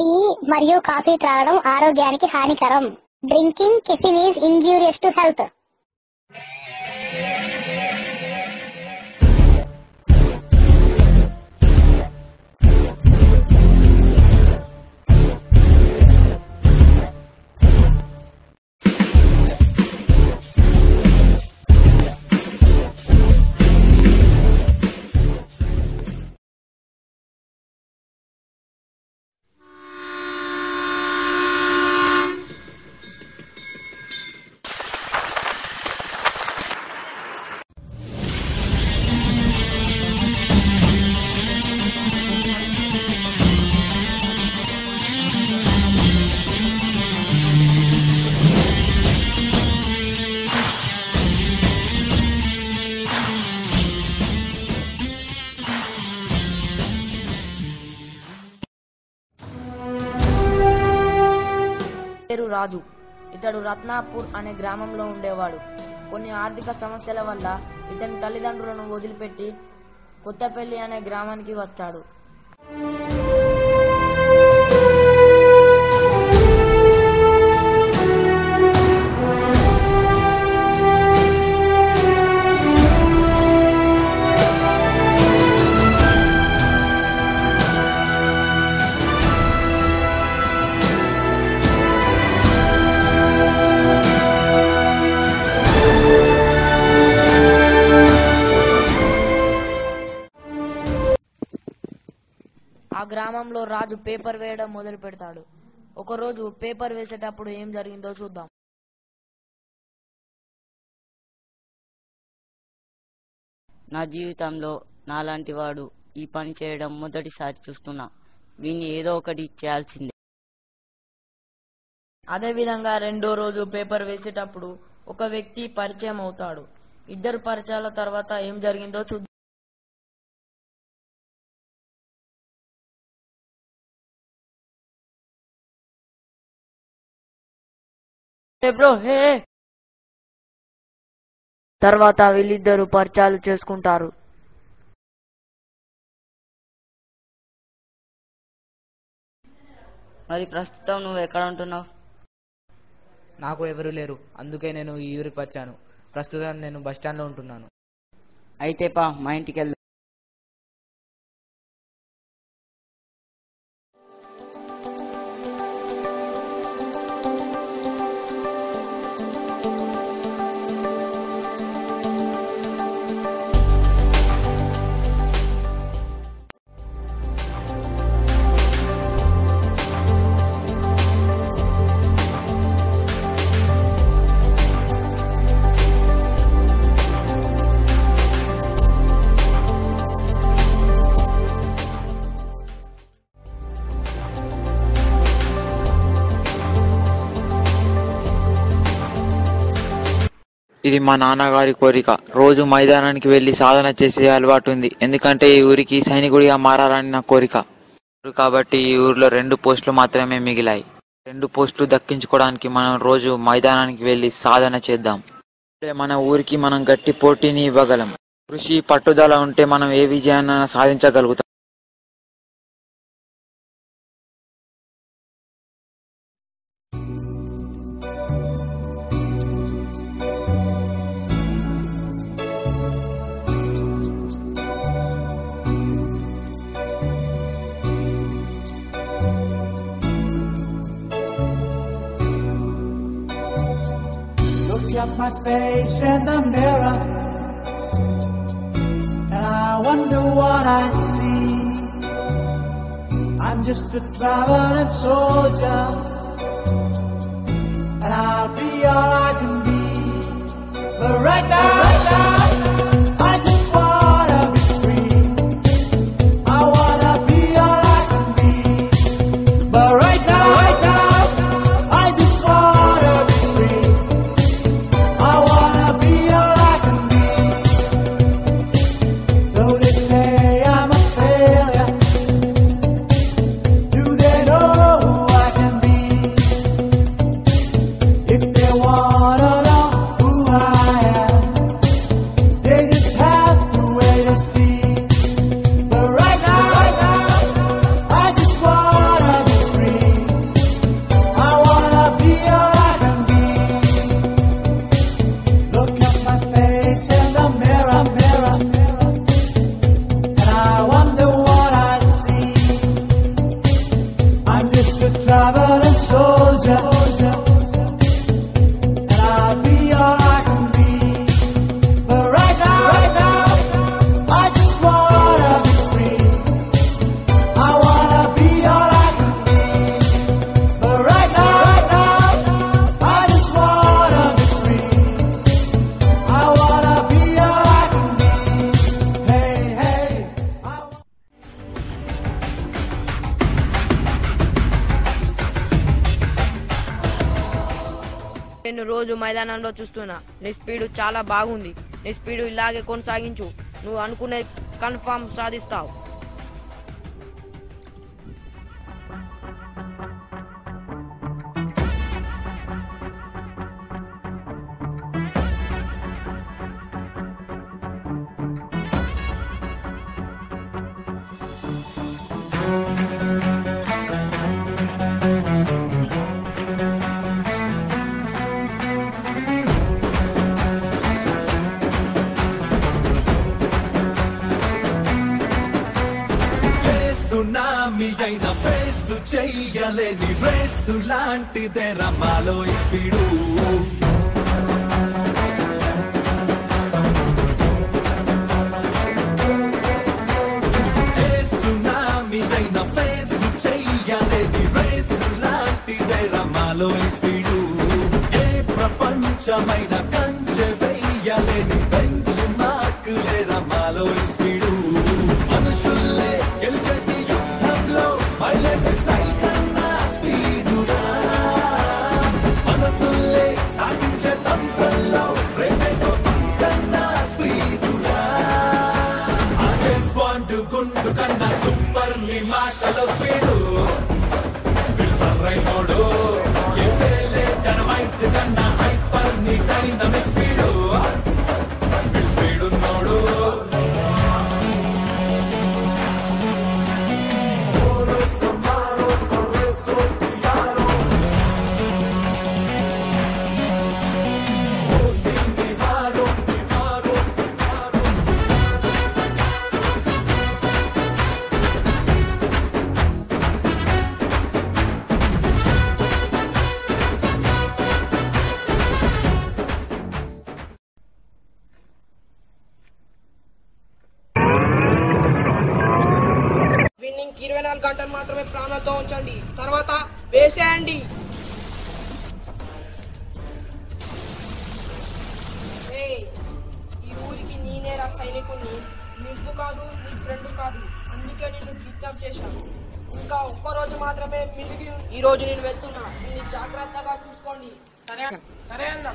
Tea మరియు coffee త్రాగడం ఆరోగ్యానికి హానికరం drinking caffeine is injurious to health పేరు రాజు ఇతడు రత్నాపూర్ అనే గ్రామంలో ఉండేవాడు కొన్ని ఆర్థిక సమస్యల వల్ల ఇతని తల్లిదండ్రులను వదిలిపెట్టి కొత్తపల్లి అనే గ్రామానికి వచ్చాడు ఆ గ్రామంలో రాజు పేపర్ వేయడం మొదలు పెడతాడు ఒకరోజు పేపర్ వేసేటప్పుడు ఏం జరిగిందో చూద్దాం నా జీవితంలో నాలాంటి వాడు ఈ పని చేయడం మొదటిసారి చూస్తున్నా వీని ఏదో ఒకటి చేయాల్సిందే అదే విధంగా రెండో రోజు పేపర్ వేసేటప్పుడు ఒక వ్యక్తి పరిచయం అవుతాడు ఇద్దరు పరిచయాల తర్వాత ఏం జరిగిందో చూద్దాం బ్రో హే తర్వాత వీళ్ళిద్దరు పరిచయాలు చేసుకుంటారు మరి ప్రస్తుతం నువ్వు ఎక్కడ ఉంటున్నావు నాకు ఎవరు లేరు అందుకే నేను ఈ ఊరికి వచ్చాను ప్రస్తుతం నేను బస్ స్టాండ్లో ఉంటున్నాను అయితే పా మా ఇంటికి వెళ్దాం ఇది మా నాన్నగారి కోరిక రోజు మైదానానికి వెళ్లి సాధన చేసే అలవాటు ఉంది ఎందుకంటే ఈ ఊరికి సైనికుడిగా మారాలని నా కోరిక కాబట్టి ఈ ఊరిలో రెండు పోస్టులు మాత్రమే మిగిలాయి రెండు పోస్టులు దక్కించుకోవడానికి మనం రోజు మైదానానికి వెళ్లి సాధన చేద్దాం అప్పుడే మన ఊరికి మనం గట్టి పోటీని ఇవ్వగలం కృషి పట్టుదల ఉంటే మనం ఏ విజయాన్ని సాధించగలుగుతాం Look at my face in the mirror, and I wonder what I see. I'm just a traveling soldier, and I'll be all I can be. But right now, right now I just wanna be free. I wanna be all I can be. But right now, right now, I just wanna be free. I wanna be all I can be. Though they say I'm a failure, do they know who I can be? If they wanna know who I am, traveling soldier. And I'll be all I can be. But right now, right now, I just wanna be free. I wanna be all I can be. But right now, right now, I just wanna be free. I wanna be all I can be. Hey, hey. I నేను రోజు మైదానంలో చూస్తున్నా నీ speed చాలా బాగుంది నీ speed ఇలాగే కొనసాగించు నువ్వు అనుకునే కన్ఫామ్ సాధిస్తావు సునామీ అయిన ఫేసు చెయ్యలేని రేసు లాంటిదే రమాలో ఈ స్పీడు ఏ సునామీ అయిన ఫేసు చెయ్యలేని రేసు లాంటిదే రమాలో ఈ స్పీడు ఏ ప్రపంచమైన కంచె వెయ్యలేని బెంచ్ మార్కులే రమాలో ఈ స్పీడు మనుషుల్లే గెలిచేటి యుద్ధంలో మైలేట్ సైకన్నా స్పీడురా మనసుల్లే సాధించే తంత్రంలో ప్రేమతో కన్నా స్పీడురా I just want to గుండు కన్నా సూపర్ నీ మాటలో స్పీడు సర్రైనోడు ఎప్పుడే డైనమైట్ కన్నా హైపర్ నీ డైనమిక్ స్పీడు స్పీడున్నోడు విన్నింగ్ ఇరవై నాలుగు గంటలు మాత్రమే ప్రాణాలతో ఉంచండి తర్వాత వేసేయండి ఏయ్, ఈ ఊరికి నేనేరా సైనికుని నింపు కాదు నీ ఫ్రెండ్ కాదు అందుకే నిన్ను కిడ్నాప్ చేశాను ఇంకా ఒక్క రోజు మాత్రమే మిగిలి ఉంది. ఈ రోజు నేను వెళ్తున్నా నిన్ను జాగ్రత్తగా చూసుకోండి సరే సరే అన్నా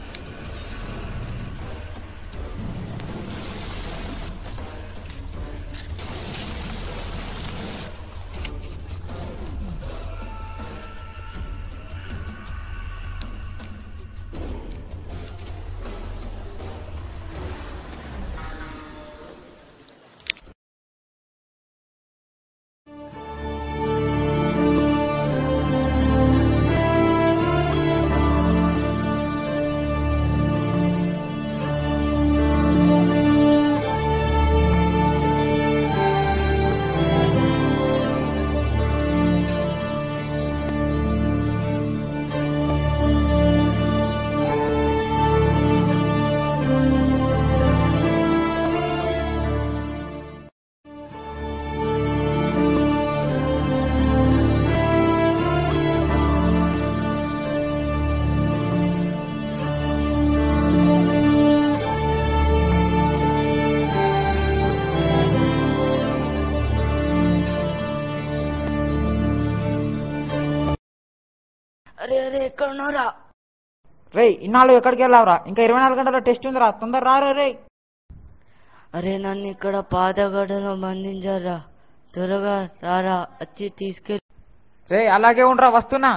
అరే అరే ఎక్కడ ఉన్నారా రే ఇన్నాళ్ళు ఎక్కడికి వెళ్ళావురా ఇంకా ఇరవై నాలుగు గంటల టెస్ట్ ఉందిరా తొందర రారా రే అరే నన్ను ఇక్కడ పాతగడలో బంధించారా త్వరగా రారా వచ్చి తీసుకెళ్ళి రే అలాగే ఉండరా వస్తున్నా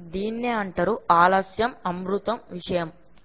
దీన్నే అంటారు ఆలస్యం అమృతం విషయం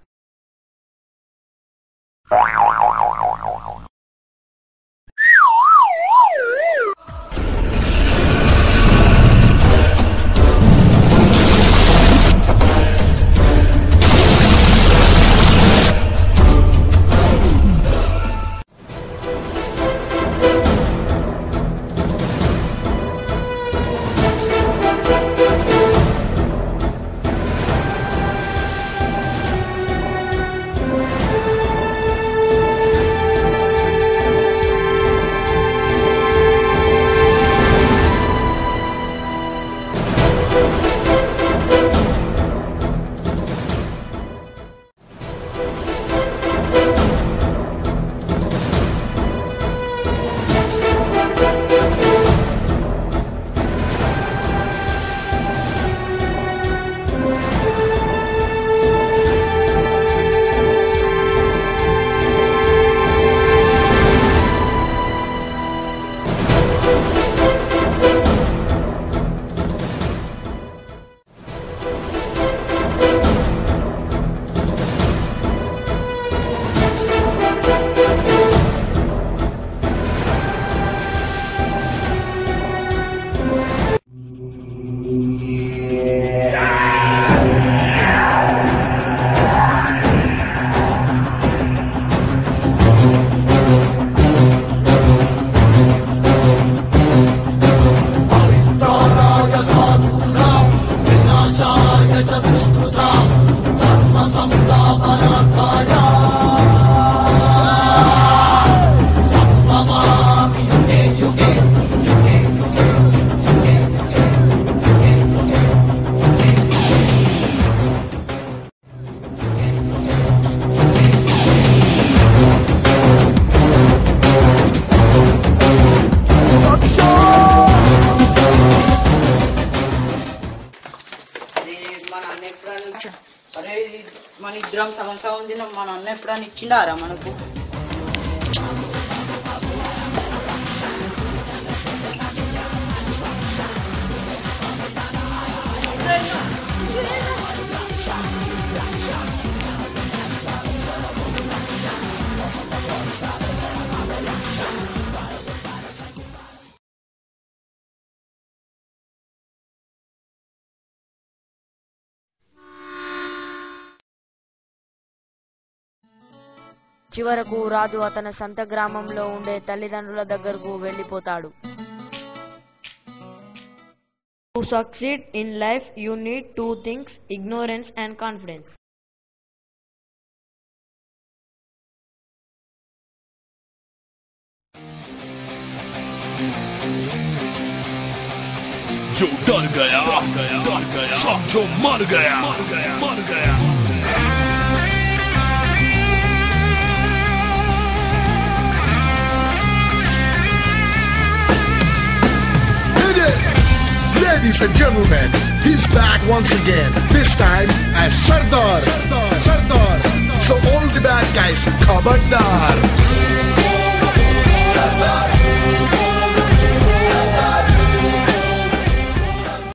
మన అన్న ఎప్పుడైనా ఇచ్చా అరే ఇది మన ఇద్దరం సగం సగం తిన్నాం మన అన్న ఎప్పుడైనా ఇచ్చిండారా మనకు చివరకు రాజు అతని సంత గ్రామంలో ఉండే తల్లిదండ్రుల దగ్గరకు వెళ్ళిపోతాడు to succeed in life you need two things ignorance and confidence जो डर गया डर गया समझो मर गया मर गया मर गया It is. Ladies and gentlemen, he's back once again. This time as Sardar. Sardar. Sardar. So all the bad guys, Khabardar.